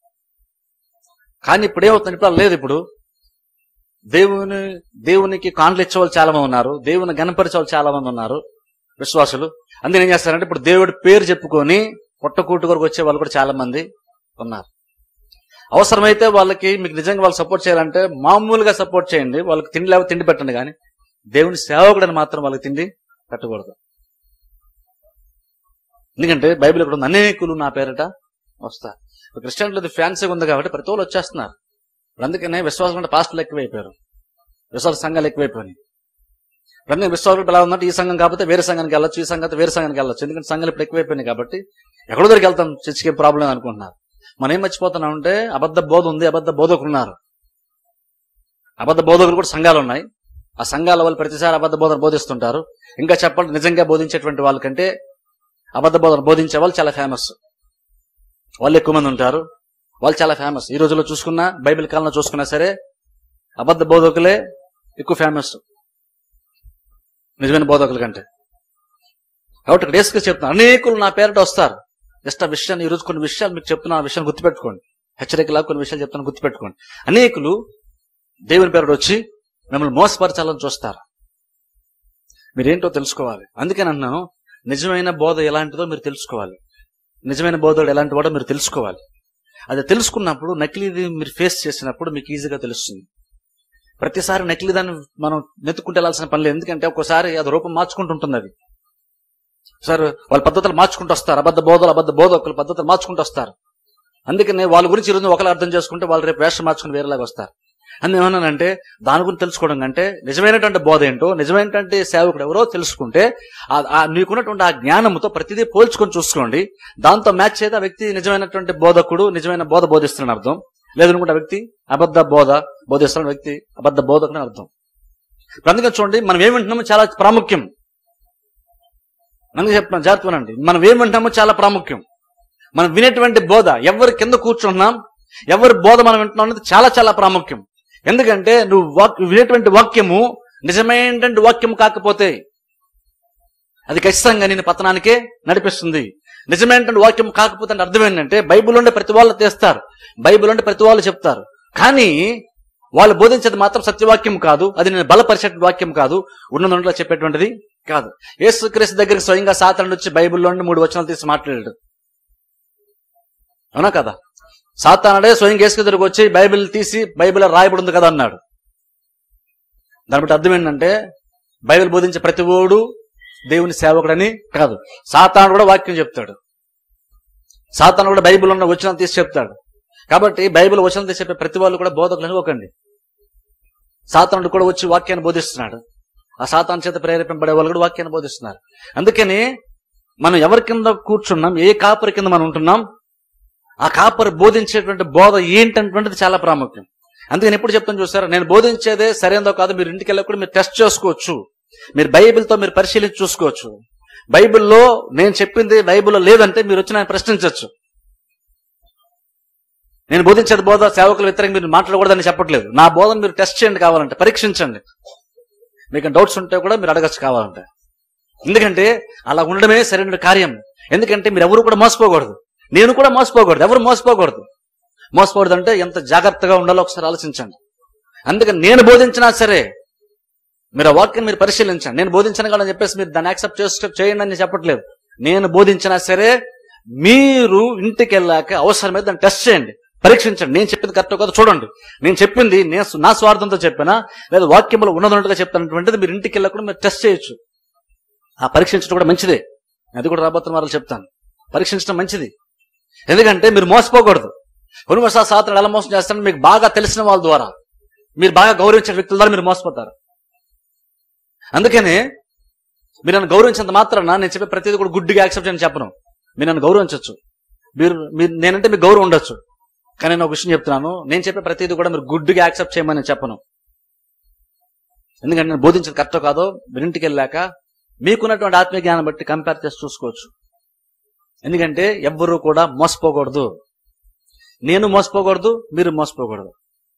కానీ ఇప్పుడు ఏమవుతుంది ఇప్పుడు అలా లేదు ఇప్పుడు దేవుని దేవునికి కాండ్లు ఇచ్చే వాళ్ళు చాలా మంది ఉన్నారు దేవుని గణపరిచే వాళ్ళు చాలా మంది ఉన్నారు విశ్వాసులు అందుకని ఏం చేస్తారంటే ఇప్పుడు దేవుడి పేరు చెప్పుకొని పుట్టకూటు కొరకు వచ్చే వాళ్ళు కూడా చాలా మంది ఉన్నారు అవసరమైతే వాళ్ళకి మీకు నిజంగా వాళ్ళు సపోర్ట్ చేయాలంటే మామూలుగా సపోర్ట్ చేయండి వాళ్ళకి తిండి లేకపోతే తిండి పెట్టండి కానీ దేవుని సేవకుడని మాత్రం వాళ్ళకి తిండి పెట్టకూడదు ఎందుకంటే బైబిల్ ఇక్కడ ఉంది అనేకులు నా పేరిట వస్తారు ఇప్పుడు క్రిస్టియన్లు అది ఫ్యాన్సీగా ఉంది కాబట్టి ప్రతి వాళ్ళు వచ్చేస్తున్నారు ఇప్పుడు అందుకనే విశ్వాసం అంటే పాస్టర్లు ఎక్కువైపోయారు విశ్వాస సంఘాలు ఎక్కువైపోయినాయి ఇప్పుడు అందుకే విశ్వాసం ఎలా ఉందంటే ఈ సంఘం కాకపోతే వేరే సంఘానికి వెళ్ళొచ్చు ఈ సంఘం అయితే వేరే సంఘానికి వెళ్ళొచ్చు ఎందుకంటే సంఘాలు ఇప్పుడు ఎక్కువైపోయినాయి కాబట్టి ఎక్కడో దగ్గరికి వెళ్తాం చర్చికి ఏం ప్రాబ్లం అనుకుంటున్నారు మనం ఏం మర్చిపోతున్నాం అంటే అబద్ధ బోధ ఉంది అబద్ధ బోధకులు ఉన్నారు అబద్ధ బోధకులు కూడా సంఘాలు ఉన్నాయి ఆ సంఘాల వాళ్ళు ప్రతిసారి అబద్ధ బోధన బోధిస్తుంటారు ఇంకా చెప్పాలి నిజంగా బోధించేటువంటి వాళ్ళకంటే అబద్ధ బోధన బోధించే వాళ్ళు చాలా ఫేమస్ వాళ్ళు ఎక్కువ మంది ఉంటారు వాళ్ళు చాలా ఫేమస్ ఈ రోజుల్లో చూసుకున్నా బైబిల్ కాలంలో చూసుకున్నా సరే అబద్ధ బోధకులే ఎక్కువ ఫేమస్ నిజమైన బోధకుల కంటే కాబట్టి ఇక్కడ డేస్గా చెప్తున్నా అనేకులు నా పేరిట వస్తారు జస్ట్ ఆ విషయాన్ని ఈ రోజు కొన్ని విషయాలు మీకు చెప్తున్నా ఆ విషయాన్ని గుర్తుపెట్టుకోండి హెచ్చరికలా కొన్ని విషయాలు చెప్తాను గుర్తుపెట్టుకోండి అనేకులు దేవుని పేరుడు వచ్చి మిమ్మల్ని మోసపరచాలని చూస్తారు మీరేంటో తెలుసుకోవాలి అందుకని అన్నాను నిజమైన బోధ ఎలాంటిదో మీరు తెలుసుకోవాలి నిజమైన బోధకుడు ఎలాంటి వాడో మీరు తెలుసుకోవాలి అది తెలుసుకున్నప్పుడు నకిలీది మీరు ఫేస్ చేసినప్పుడు మీకు ఈజీగా తెలుస్తుంది ప్రతిసారి నకిలీదాన్ని మనం నెత్తుకుంటే వెళ్ళాల్సిన పని లేదు ఎందుకంటే ఒక్కోసారి అది రూపం మార్చుకుంటుంటుంది అది సార్ వాళ్ళ పద్ధతులు మార్చుకుంటూ వస్తారు అబద్ధ బోధలు అబద్ధ బోధకులు పద్ధతులు మార్చుకుంటూ వస్తారు అందుకనే వాళ్ళ గురించి ఈరోజు ఒకరు అర్థం చేసుకుంటే వాళ్ళు రేపు వేషం మార్చుకుని వేరేలాగా వస్తారు అని ఏమన్నానంటే దాని గురించి తెలుసుకోవడం కంటే నిజమైనటువంటి బోధ ఏంటో నిజమైనటువంటి సేవకుడు ఎవరో తెలుసుకుంటే ఆ- ఆ నీకున్నటువంటి ఆ జ్ఞానంతో ప్రతిదీ పోల్చుకొని చూసుకోండి దాంతో మ్యాచ్ అయితే ఆ వ్యక్తి నిజమైనటువంటి బోధకుడు నిజమైన బోధ బోధిస్తున్న అర్థం లేదనుకుంటే ఆ వ్యక్తి అబద్ధ బోధ బోధిస్తున్న వ్యక్తి అబద్ధ బోధకుడు అని అర్థం ఇప్పుడు అందుకని చూడండి మనం ఏం వింటున్నామో చాలా ప్రాముఖ్యం అందుకే చెప్తున్నాను జాగ్రత్త వినండి మనం ఏం వింటున్నామో చాలా ప్రాముఖ్యం మనం వినేటువంటి బోధ ఎవరి కింద కూర్చుంటున్నాం ఎవరి బోధ మనం వింటున్నాం అనేది చాలా చాలా ప్రాముఖ్యం ఎందుకంటే నువ్వు వాక్ వినేటువంటి వాక్యము నిజమైనటువంటి వాక్యం కాకపోతే అది ఖచ్చితంగా నేను పతనానికే నడిపిస్తుంది నిజమైనటువంటి వాక్యం కాకపోతే అంటే అర్థం ఏంటంటే బైబిల్ ఉండే ప్రతి వాళ్ళు తీస్తారు బైబిల్ ఉండే ప్రతి వాళ్ళు చెప్తారు కానీ వాళ్ళు బోధించేది మాత్రం సత్యవాక్యం కాదు అది నేను బలపరిచే వాక్యం కాదు ఉన్నదంట్లో చెప్పేటువంటిది కాదు యేసుక్రీస్తు దగ్గరికి స్వయంగా సాతానుడు వచ్చి బైబిల్లో నుండి మూడు వచనాలు తీసి మాట్లాడాడు అవునా కదా సాతానుడే స్వయంగా యేసు దగ్గరికి వచ్చి బైబిల్ తీసి బైబిల్ రాయబడి ఉంది కదా అన్నాడు దాన్ని బట్టి అర్థం ఏంటంటే బైబిల్ బోధించే ప్రతి ఓడు దేవుని సేవకుడని కాదు సాతాను కూడా వాక్యం చెప్తాడు సాతాను కూడా బైబిల్ ఉన్న వచనం తీసి చెప్తాడు కాబట్టి బైబిల్ వచనం తీసి చెప్పే ప్రతి వాళ్ళు కూడా బోధకులు అనుకోకండి సాతానుడు కూడా వచ్చి వాక్యాన్ని బోధిస్తున్నాడు ఆ సాతాను చేత ప్రేరేపింపబడే వాళ్ళు కూడా వాక్యాన్ని బోధిస్తున్నారు అందుకని మనం ఎవరి కింద కూర్చున్నాం ఏ కాపరి కింద మనం ఉంటున్నాం ఆ కాపరి బోధించేటువంటి బోధ ఏంటంటువంటిది చాలా ప్రాముఖ్యం అందుకని ఎప్పుడు చెప్తాను చూసారా నేను బోధించేదే సరైనదో కాదు మీరు ఇంటికి వెళ్ళకుండా మీరు టెస్ట్ చేసుకోవచ్చు మీరు బైబిల్తో మీరు పరిశీలించి చూసుకోవచ్చు బైబిల్లో నేను చెప్పింది బైబిల్లో లేదంటే మీరు వచ్చి నన్ను ప్రశ్నించవచ్చు నేను బోధించేది బోధ సేవకుల వ్యతిరేకంగా మీరు మాట్లాడకూడదని చెప్పట్లేదు నా బోధన మీరు టెస్ట్ చేయండి కావాలంటే పరీక్షించండి మీకు డౌట్స్ ఉంటే కూడా మీరు అడగచ్చు కావాలంటే ఎందుకంటే అలా ఉండడమే సరైన కార్యం ఎందుకంటే మీరు ఎవరు కూడా మోసపోకూడదు నేను కూడా మోసపోకూడదు ఎవరు మోసపోకూడదు మోసపోకూడదు అంటే ఎంత జాగ్రత్తగా ఉండాలో ఒకసారి ఆలోచించండి అందుకని నేను బోధించినా సరే మీరు ఆ వాక్యం మీరు పరిశీలించండి నేను బోధించను కదా అని చెప్పేసి మీరు దాన్ని యాక్సెప్ట్ చేస్తే చేయండి అని చెప్పట్లేదు నేను బోధించినా సరే మీరు ఇంటికి వెళ్ళాక అవసరమైతే దాన్ని టెస్ట్ చేయండి పరీక్షించండి నేను చెప్పింది కరెక్ట్ కాదు చూడండి నేను చెప్పింది నేను నా స్వార్థంతో చెప్పినా లేదా వాక్యంలో ఉన్నదన్నట్టుగా చెప్తానటువంటిది మీరు ఇంటికి వెళ్ళకుండా మీరు టెస్ట్ చేయొచ్చు ఆ పరీక్షించడం కూడా మంచిదే అది కూడా రాబోతున్న వారు చెప్తాను పరీక్షించడం మంచిది ఎందుకంటే మీరు మోసపోకూడదు కొనుమసా సాత్రుడు ఎలా మోసం చేస్తారని మీకు బాగా తెలిసిన వాళ్ళ ద్వారా మీరు బాగా గౌరవించే వ్యక్తుల ద్వారా మీరు మోసపోతారు అందుకనే మీరు నన్ను గౌరవించినంత మాత్రాన నేను చెప్పే ప్రతిదీ కూడా గుడ్డిగా యాక్సెప్ట్ అని చెప్పను మీరు నన్ను గౌరవించవచ్చు మీరు మీరు నేనంటే మీకు గౌరవం ఉండొచ్చు కానీ నేను ఒక విషయం చెప్తున్నాను నేను చెప్పే ప్రతిదీ కూడా మీరు గుడ్డిగా యాక్సెప్ట్ చేయమని నేను చెప్పను ఎందుకంటే నేను బోధించేది కరెక్టో కాదో మీరు ఇంటికి వెళ్ళాక మీకున్నటువంటి ఆత్మీయ జ్ఞానం బట్టి కంపేర్ చేసి చూసుకోవచ్చు ఎందుకంటే ఎవ్వరూ కూడా మోసపోకూడదు నేను మోసపోకూడదు మీరు మోసపోకూడదు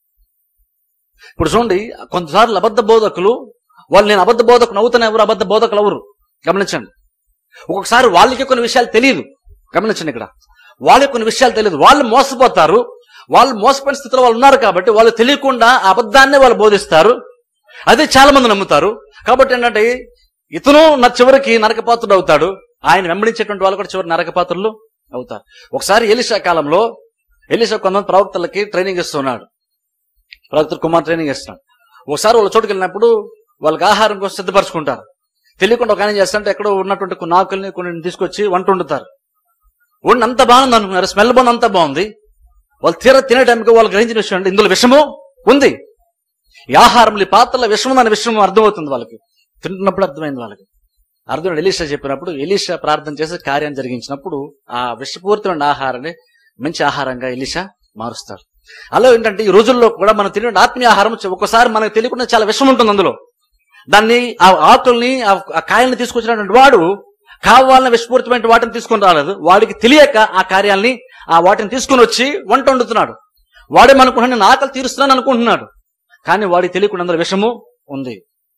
ఇప్పుడు చూడండి కొంతసార్లు అబద్ధ బోధకులు వాళ్ళు నేను అబద్ధ బోధకులు అవుతున్న ఎవరు అబద్ధ బోధకులు ఎవరు గమనించండి ఒక్కొక్కసారి వాళ్ళకి కొన్ని విషయాలు తెలియదు గమనించండి ఇక్కడ వాళ్ళకి కొన్ని విషయాలు తెలియదు వాళ్ళు మోసపోతారు వాళ్ళు మోసపోయిన స్థితిలో వాళ్ళు ఉన్నారు కాబట్టి వాళ్ళు తెలియకుండా ఆ అబద్ధాన్నే వాళ్ళు బోధిస్తారు అదే చాలా మంది నమ్ముతారు కాబట్టి ఏంటంటే ఇతను నా చివరికి నరకపాత్రుడు అవుతాడు ఆయన వెంబడించేటువంటి వాళ్ళు కూడా చివరి నరకపాత్రులు అవుతారు ఒకసారి ఎలిషా కాలంలో ఎలిషా కొంతమంది ప్రవక్తలకి ట్రైనింగ్ ఇస్తున్నాడు ప్రవక్తలు కుమార్ ట్రైనింగ్ ఇస్తున్నాడు ఒకసారి వాళ్ళ చోటుకి వెళ్ళినప్పుడు వాళ్ళకి ఆహారం కోసం సిద్ధపరచుకుంటారు తెలియకుండా ఒక ఆయన చేస్తుంటే ఎక్కడో ఉన్నటువంటి కొన్ని ఆకుల్ని కొన్ని తీసుకొచ్చి వంట వండుతారు వండి అంత బాగుంది అనుకున్నారు స్మెల్ బాగుంది అంత బాగుంది వాళ్ళు తీర తినే టైంకి వాళ్ళు గ్రహించిన విషయం అంటే ఇందులో విషము ఉంది ఈ ఆహారంలో ఈ పాత్రలో విషం ఉందనే విషయం అర్థమవుతుంది వాళ్ళకి తింటున్నప్పుడు అర్థమైంది వాళ్ళకి అర్థం ఎలీషా చెప్పినప్పుడు ఎలీషా ప్రార్థన చేసి కార్యం జరిగించినప్పుడు ఆ విషపూరితమైన ఆహారాన్ని మంచి ఆహారంగా ఎలీషా మారుస్తారు అలా ఏంటంటే ఈ రోజుల్లో కూడా మనం తినే ఆత్మీయ ఆహారం ఒక్కసారి మనకు తెలియకుండా చాలా విషం ఉంటుంది అందులో దాన్ని ఆ ఆకుల్ని ఆ- ఆ కాయల్ని తీసుకొచ్చినటువంటి వాడు కావాలని విషపూరితమైన వాటిని తీసుకొని రాలేదు వాడికి తెలియక ఆ కార్యాల్ని ఆ వాటిని తీసుకొని వచ్చి వంట వండుతున్నాడు వాడేమనుకుంటున్నాడు నేను ఆకలి తీరుస్తున్నాను అనుకుంటున్నాడు కానీ వాడికి తెలియకుండా అందులో విషము ఉంది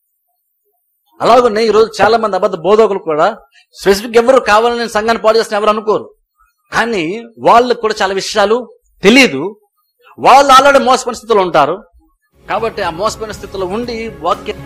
అలాగనే ఈరోజు చాలా మంది అబద్ధ బోధకులు కూడా స్పెసిఫిక్ ఎవరు కావాలని నేను సంఘాన్ని పాడు చేస్తున్న ఎవరు అనుకోరు కానీ వాళ్ళకు కూడా చాలా విషయాలు తెలియదు వాళ్ళు ఆల్రెడీ మోసపోయిన స్థితిలో ఉంటారు కాబట్టి ఆ మోసపోయిన స్థితిలో ఉండి వాక్య